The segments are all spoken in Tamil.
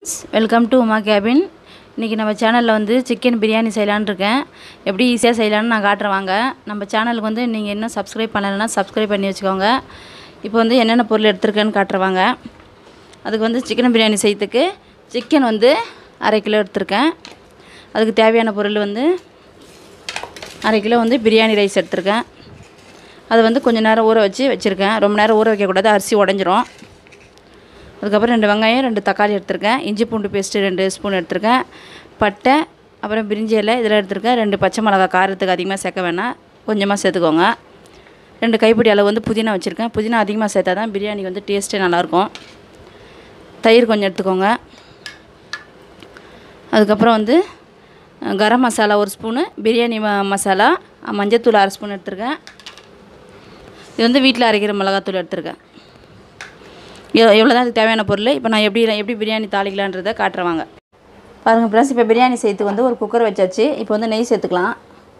வெல்கம் டு உமா கேபின் இன்றைக்கி நம்ம சேனலில் வந்து சிக்கன் பிரியாணி செய்யலான்னு இருக்கேன் எப்படி ஈஸியாக செய்யலான்னு நான் காட்டுறேன் வாங்க நம்ம சேனலுக்கு வந்து நீங்கள் இன்னும் சப்ஸ்கிரைப் பண்ணலைன்னா சப்ஸ்கிரைப் பண்ணி வச்சுக்கோங்க இப்போ வந்து என்னென்ன பொருள் எடுத்துருக்கேன்னு காட்டுறேன் வாங்க அதுக்கு வந்து சிக்கன் பிரியாணி செய்யறதுக்கு சிக்கன் வந்து அரை கிலோ எடுத்திருக்கேன் அதுக்கு தேவையான பொருள் வந்து அரை கிலோ வந்து பிரியாணி ரைஸ் எடுத்திருக்கேன் அதை வந்து கொஞ்சம் நேரம் ஊற வச்சு வச்சுருக்கேன் ரொம்ப நேரம் ஊற வைக்கக்கூடாது அரிசி உடஞ்சிரும் அதுக்கப்புறம் ரெண்டு வெங்காயம் ரெண்டு தக்காளி எடுத்திருக்கேன் இஞ்சி பூண்டு பேஸ்ட்டு ரெண்டு ஸ்பூன் எடுத்திருக்கேன் பட்டை அப்புறம் பிரிஞ்சி இலை இதெல்லாம் எடுத்திருக்கேன் ரெண்டு பச்சை மிளகா காரத்துக்கு அதிகமாக சேர்க்க வேணாம் கொஞ்சமாக சேர்த்துக்கோங்க ரெண்டு கைப்பிடி அளவு வந்து புதினா வச்சுருக்கேன் புதினா அதிகமாக சேர்த்தா தான் பிரியாணி வந்து டேஸ்ட்டே நல்லாயிருக்கும் தயிர் கொஞ்சம் எடுத்துக்கோங்க அதுக்கப்புறம் வந்து அஹ், கரம் மசாலா ஒரு ஸ்பூனு பிரியாணி ம- மசாலா அஹ், மஞ்சத்தூள் அரை ஸ்பூன் எடுத்திருக்கேன் இது வந்து வீட்டில் அரைக்கிற மிளகாத்தூள் எடுத்திருக்கேன் எவ்வளோ தான் அதுக்கு தேவையான பொருள் இப்போ நான் எப்படி எப்படி பிரியாணி தாளிக்கலான்றதை காட்டுறேன் வாங்க பாருங்கள் ப்ளஸ் இப்போ பிரியாணி செய்யறதுக்கு வந்து ஒரு குக்கர் வச்சாச்சு இப்போ வந்து நெய் சேர்த்துக்கலாம்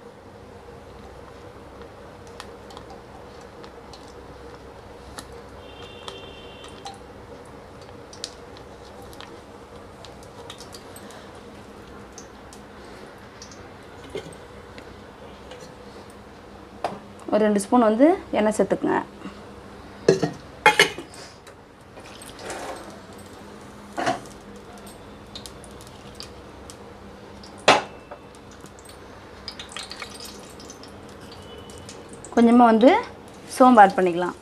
ஒரு ரெண்டு ஸ்பூன் வந்து எண்ணெய் சேர்த்துக்குங்க கொஞ்சமாக வந்து சோம்பு ஆட் பண்ணிக்கலாம்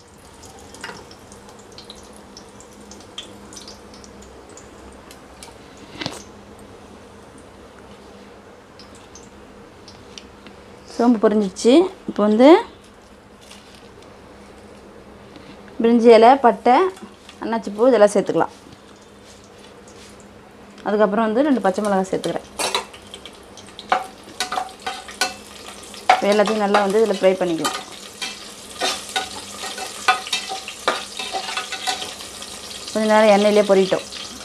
சோம்பு பொரிஞ்சிடுச்சு இப்போ வந்து பிரிஞ்சி இலை பட்டை அன்னாச்சி பூ இதெல்லாம் சேர்த்துக்கலாம் அதுக்கப்புறம் வந்து ரெண்டு பச்சை மிளகாய் சேர்த்துக்கிறேன் இப்போ எல்லாத்தையும் நல்லா வந்து இதில் ஃப்ரை பண்ணிக்கலாம் கொஞ்ச நேரம் எண்ணெயிலே பொரிட்டோம்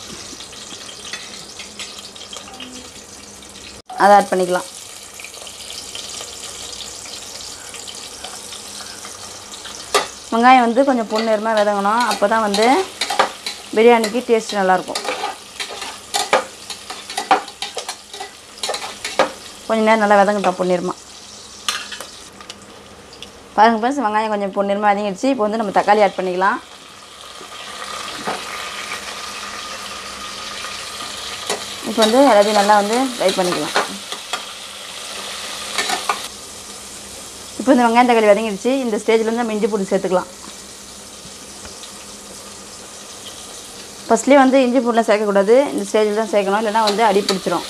அதை ஆட் பண்ணிக்கலாம் வெங்காயம் வந்து கொஞ்சம் பொன்னிறமாக விதங்கணும் அப்போ தான் வந்து பிரியாணிக்கு டேஸ்ட் நல்லாயிருக்கும் கொஞ்சம் நேரம் நல்லா விதங்கட்டும் பொன்னிறமாக பாருங்க ஃப்ரெண்ட்ஸ் வெங்காயம் கொஞ்சம் பொன்னிறமாக வதங்கிடுச்சு இப்போ வந்து நம்ம தக்காளி ஆட் பண்ணிக்கலாம் இப்போ வந்து எல்லாத்தையும் நல்லா வந்து ஃப்ரை பண்ணிக்கலாம் இப்போ இந்த வெங்காயம் தக்காளி வதங்கிடுச்சு இந்த ஸ்டேஜில் வந்து நம்ம இஞ்சி பூண்டு சேர்த்துக்கலாம் ஃபஸ்ட்லேயே வந்து இஞ்சி பூண்டுலாம் சேர்க்கக்கூடாது இந்த ஸ்டேஜில் தான் சேர்க்கணும் இல்லைன்னா வந்து அடி பிடிச்சிரும்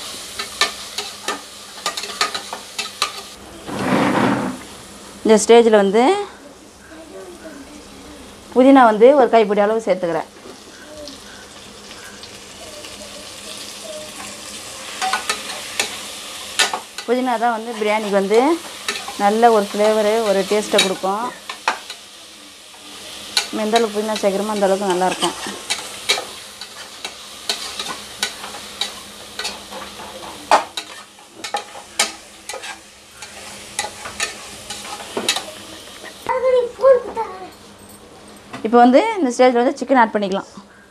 இந்த ஸ்டேஜில் வந்து புதினா வந்து ஒரு கைப்பிடி அளவு சேர்த்துக்கிறேன் புதினா தான் வந்து பிரியாணிக்கு வந்து நல்ல ஒரு ஃப்ளேவரு ஒரு டேஸ்ட்டை கொடுக்கும் நம்ம எந்த அளவுக்கு புதினா சேர்க்குறோமோ அந்த அளவுக்கு நல்லாயிருக்கும் இப்போ வந்து இந்த ஸ்டேஜில் வந்து சிக்கன் ஆட் பண்ணிக்கலாம்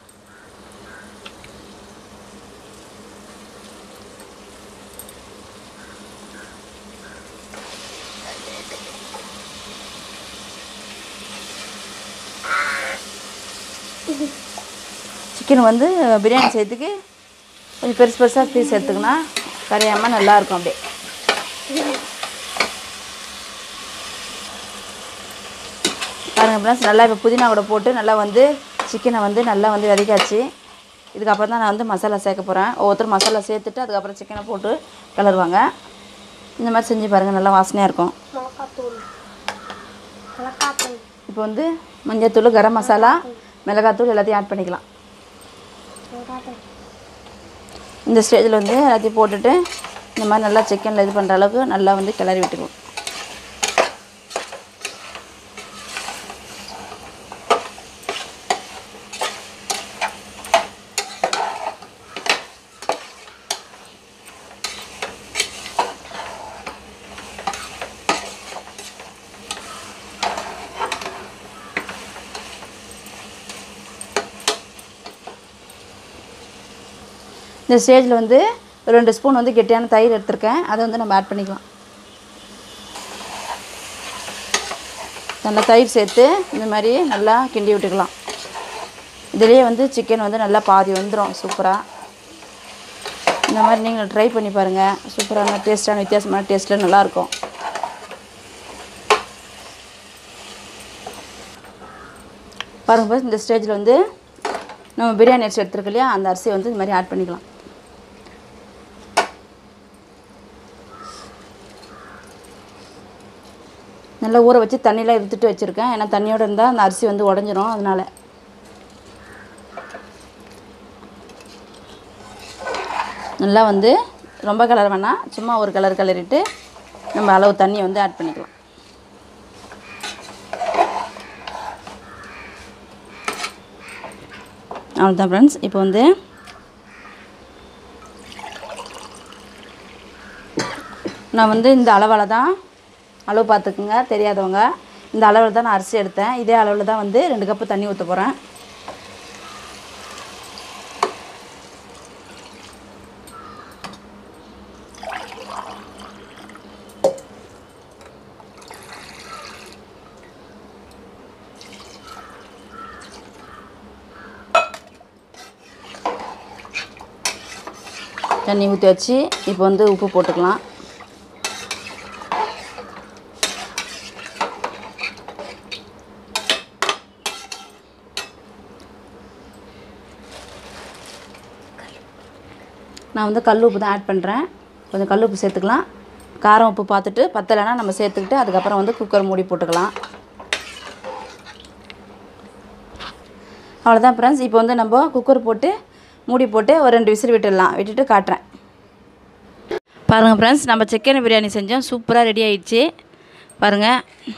சிக்கன் வந்து பிரியாணி செய்யறதுக்கு கொஞ்சம் பெருசு பெருசாக பீஸ் எடுத்துக்கினா கரையாமல் நல்லாயிருக்கும் அப்படியே பாருங்க ஃப்ரெண்ட்ஸ் நல்லா இப்போ புதினா கூட போட்டு நல்லா வந்து சிக்கனை வந்து நல்லா வந்து வதக்காச்சு இதுக்கப்புறம் தான் நான் வந்து மசாலா சேர்க்க போகிறேன் ஒவ்வொருத்தரும் மசாலா சேர்த்துட்டு அதுக்கப்புறம் சிக்கனை போட்டு கிளறுவாங்க இந்த மாதிரி செஞ்சு பாருங்கள் நல்லா வாசனையாக இருக்கும் மிளகாத்தூள் மிளகாத்தூள் இப்போ வந்து மஞ்சத்தூள் கரம் மசாலா மிளகாத்தூள் எல்லாத்தையும் ஆட் பண்ணிக்கலாம் மிளகாத்தூள் இந்த ஸ்டேஜில் வந்து எல்லாத்தையும் போட்டுட்டு இந்த மாதிரி நல்லா சிக்கனில் இது பண்ணுற அளவுக்கு நல்லா வந்து கிளறி விட்டுக்குவோம் இந்த ஸ்டேஜில் வந்து ஒரு ரெண்டு ஸ்பூன் வந்து கெட்டியான தயிர் எடுத்திருக்கேன் அதை வந்து நம்ம ஆட் பண்ணிக்கலாம் நல்லா தயிர் சேர்த்து இந்த மாதிரி நல்லா கிண்டி விட்டுக்கலாம் இதுலேயே வந்து சிக்கன் வந்து நல்லா பாதி வந்துடும் சூப்பராக இந்த மாதிரி நீங்கள் ட்ரை பண்ணி பாருங்கள் சூப்பரான டேஸ்ட்டான வித்தியாசமான டேஸ்ட்டில் நல்லாயிருக்கும் பாருங்க பாருங்க இந்த ஸ்டேஜில் வந்து நம்ம பிரியாணி அரிசி எடுத்துருக்கு இல்லையா அந்த அரிசியை வந்து இந்த மாதிரி ஆட் பண்ணிக்கலாம் நல்லா ஊற வச்சு தண்ணியில் எடுத்துட்டு வச்சுருக்கேன் ஏன்னா தண்ணியோடு இருந்தால் அந்த அரிசி வந்து உடஞ்சிரும் அதனால் நல்லா வந்து ரொம்ப கலர் வேணாம் சும்மா ஒரு கலர் கலரிட்டு நம்ம அளவு தண்ணியை வந்து ஆட் பண்ணிக்கலாம் அவ்வளோதான் ஃப்ரெண்ட்ஸ் இப்போ வந்து நான் வந்து இந்த அளவில் தான் அளவு பார்த்துக்குங்க தெரியாதவங்க இந்த அளவில் தான் நான் அரிசி எடுத்தேன் இதே அளவில் தான் வந்து ரெண்டு கப்பு தண்ணி ஊற்ற போகிறேன் தண்ணி ஊற்றி வச்சு இப்போ வந்து உப்பு போட்டுக்கலாம் நான் வந்து கல் உப்பு தான் ஆட் பண்ணுறேன் கொஞ்சம் கல் உப்பு சேர்த்துக்கலாம் காரம் உப்பு பார்த்துட்டு பத்தலைன்னா நம்ம சேர்த்துக்கிட்டு அதுக்கப்புறம் வந்து குக்கர் மூடி போட்டுக்கலாம் அவ்வளோதான் ஃப்ரெண்ட்ஸ் இப்போ வந்து நம்ம குக்கர் போட்டு மூடி போட்டு ஒரு ரெண்டு விசில் விட்டுடலாம் விட்டுட்டு காட்டுறேன் பாருங்கள் ஃப்ரெண்ட்ஸ் நம்ம சிக்கன் பிரியாணி செஞ்சோம் சூப்பராக ரெடி ஆயிடுச்சு பாருங்கள்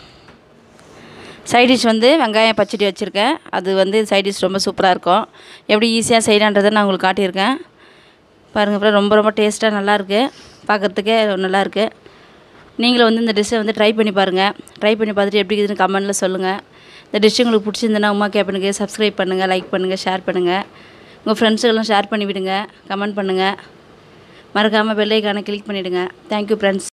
சைட் டிஷ் வந்து வெங்காயம் பச்சடி வச்சுருக்கேன் அது வந்து சைட் டிஷ் ரொம்ப சூப்பராக இருக்கும் எப்படி ஈஸியாக செய்யலான்றதை நான் உங்களுக்கு காட்டியிருக்கேன் பாருங்கள் அப்புறம் ரொம்ப ரொம்ப டேஸ்ட்டாக நல்லாயிருக்கு பார்க்குறதுக்கே நல்லாயிருக்கு நீங்களும் வந்து இந்த டிஷ்ஷை வந்து ட்ரை பண்ணி பாருங்கள் ட்ரை பண்ணி பார்த்துட்டு எப்படி இருக்குதுன்னு கமெண்ட்டில் சொல்லுங்கள் இந்த டிஷ் உங்களுக்கு பிடிச்சிருந்துன்னா உமா கேப்பனுக்கு சப்ஸ்கிரைப் பண்ணுங்கள் லைக் பண்ணுங்கள் ஷேர் பண்ணுங்கள் உங்கள் ஃப்ரெண்ட்ஸுக்கெல்லாம் ஷேர் பண்ணி விடுங்க கமெண்ட் பண்ணுங்கள் மறக்காமல் பெல்லைக்கான கிளிக் பண்ணிவிடுங்க தேங்க்யூ ஃப்ரெண்ட்ஸ்